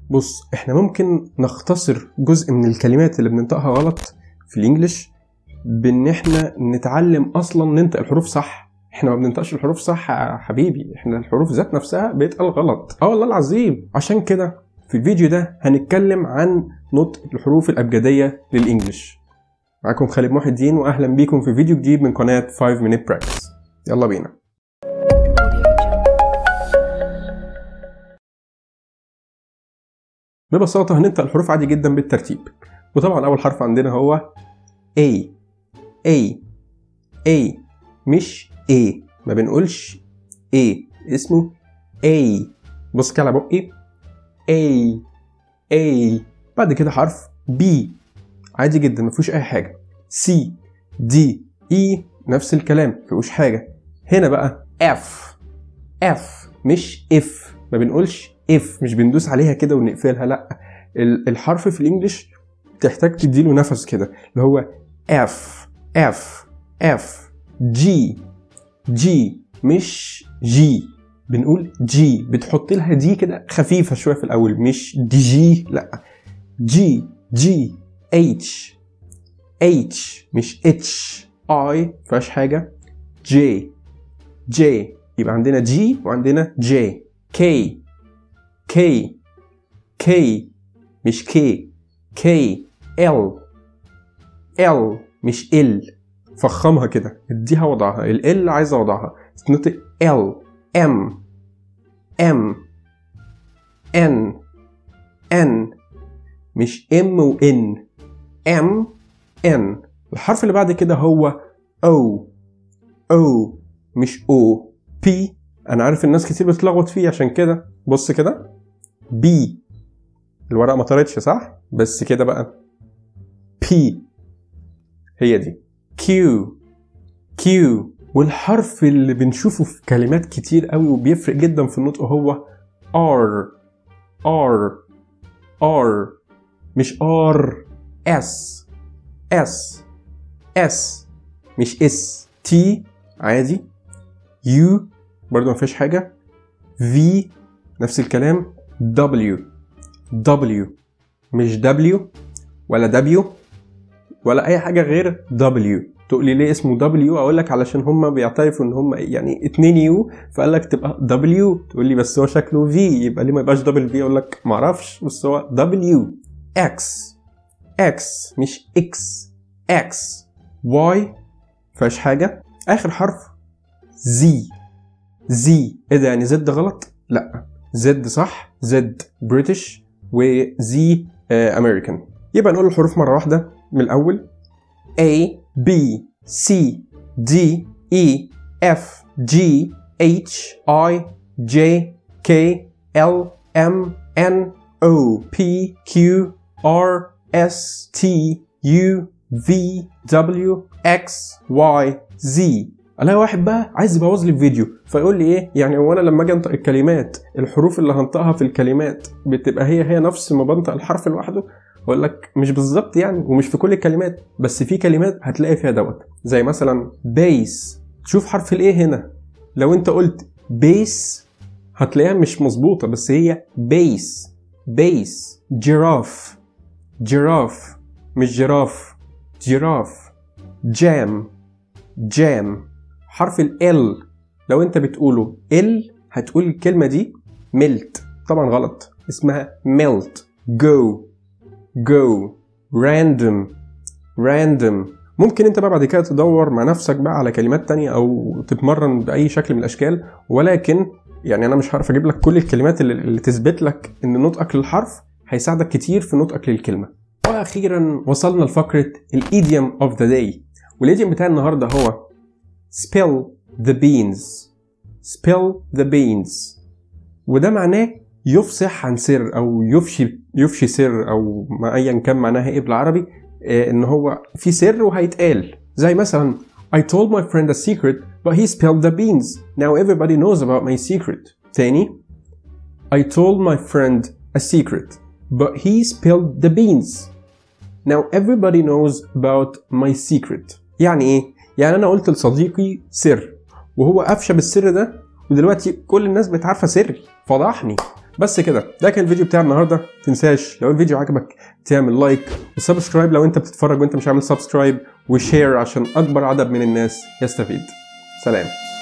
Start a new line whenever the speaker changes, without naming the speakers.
بص احنا ممكن نختصر جزء من الكلمات اللي بننطقها غلط في الانجليش بان احنا نتعلم اصلا ننطق الحروف صح احنا ما بننطقش الحروف صح يا حبيبي احنا الحروف ذات نفسها بيتقال غلط اه والله العظيم عشان كده في الفيديو ده هنتكلم عن نطق الحروف الابجديه للانجليش معاكم خالد محي الدين واهلا بيكم في فيديو جديد من قناه 5 minute practice يلا بينا ببساطة هننطق الحروف عادي جدا بالترتيب وطبعا أول حرف عندنا هو A A A مش A ما بنقولش A اسمه A بص كده على بقي A A بعد كده حرف B عادي جدا ما فيهوش أي حاجة C D E نفس الكلام ما فيهوش حاجة هنا بقى F F مش F ما بنقولش اف مش بندوس عليها كده ونقفلها لا الحرف في الانجليش تحتاج تديله نفس كده اللي هو اف اف اف جي جي مش جي بنقول جي بتحط لها دي كده خفيفه شويه في الاول مش دي جي لا جي جي اتش اتش مش اتش اي فيهاش حاجه جي جي يبقى عندنا جي وعندنا جي كي كي كي مش كي كي ال ال مش ال فخمها كده اديها وضعها ال ال عايزه وضعها تنطق ال ام ام ان ان مش ام وان ام ان الحرف اللي بعد كده هو او او مش او بي انا عارف الناس كتير بتلخبط فيه عشان كده بص كده بي الورقه ما طارتش صح بس كده بقى بي هي دي كيو كيو والحرف اللي بنشوفه في كلمات كتير قوي وبيفرق جدا في النطق هو ار ار ار مش ار اس اس اس مش اس تي عادي يو برضو ما فيش حاجه في نفس الكلام W W مش W ولا W ولا أي حاجة غير W تقول لي ليه اسمه W أقول لك علشان هم بيعترفوا إن هم يعني اتنين يو فقال لك تبقى W تقول لي بس هو شكله V يبقى ليه ما يبقاش دبل في أقول لك معرفش بس هو W X X مش X X Y فيهاش حاجة آخر حرف Z Z إيه ده يعني زد غلط؟ لأ زد صح زد بريتش وزي امريكان يبقى نقول الحروف مره واحده من الاول A B C D E F G H I J K L M N O P Q R S T U V W X Y Z الاقي واحد بقى عايز يبوظ لي الفيديو فيقول لي ايه يعني هو انا لما اجي انطق الكلمات الحروف اللي هنطقها في الكلمات بتبقى هي هي نفس ما بنطق الحرف لوحده اقول لك مش بالظبط يعني ومش في كل الكلمات بس في كلمات هتلاقي فيها دوت زي مثلا بيس تشوف حرف الايه هنا لو انت قلت بيس هتلاقيها مش مظبوطه بس هي بيس بيس جيراف جيراف مش جراف جيراف جام جام حرف ال L لو انت بتقوله ال هتقول الكلمة دي ملت طبعا غلط اسمها melt go go random random ممكن انت بقى بعد كده تدور مع نفسك بقى على كلمات تانية او تتمرن بأي شكل من الأشكال ولكن يعني أنا مش هعرف أجيب لك كل الكلمات اللي, اللي تثبت لك إن نطقك للحرف هيساعدك كتير في نطقك للكلمة وأخيرا وصلنا لفقرة الإيديوم of the day والايديوم بتاع النهارده هو spill the beans spill the beans وده معناه يفصح عن سر او يفشي يفشي سر او ما ايا كان معناها ايه بالعربي إيه ان هو في سر وهيتقال زي مثلا I told my friend a secret but he spilled the beans now everybody knows about my secret تاني I told my friend a secret but he spilled the beans now everybody knows about my secret يعني ايه يعني انا قلت لصديقي سر وهو افشى بالسر ده ودلوقتي كل الناس بقت عارفه سري فضحني بس كده ده كان الفيديو بتاع النهارده تنساش لو الفيديو عجبك تعمل لايك وسبسكرايب لو انت بتتفرج وانت مش عامل سبسكرايب وشير عشان اكبر عدد من الناس يستفيد سلام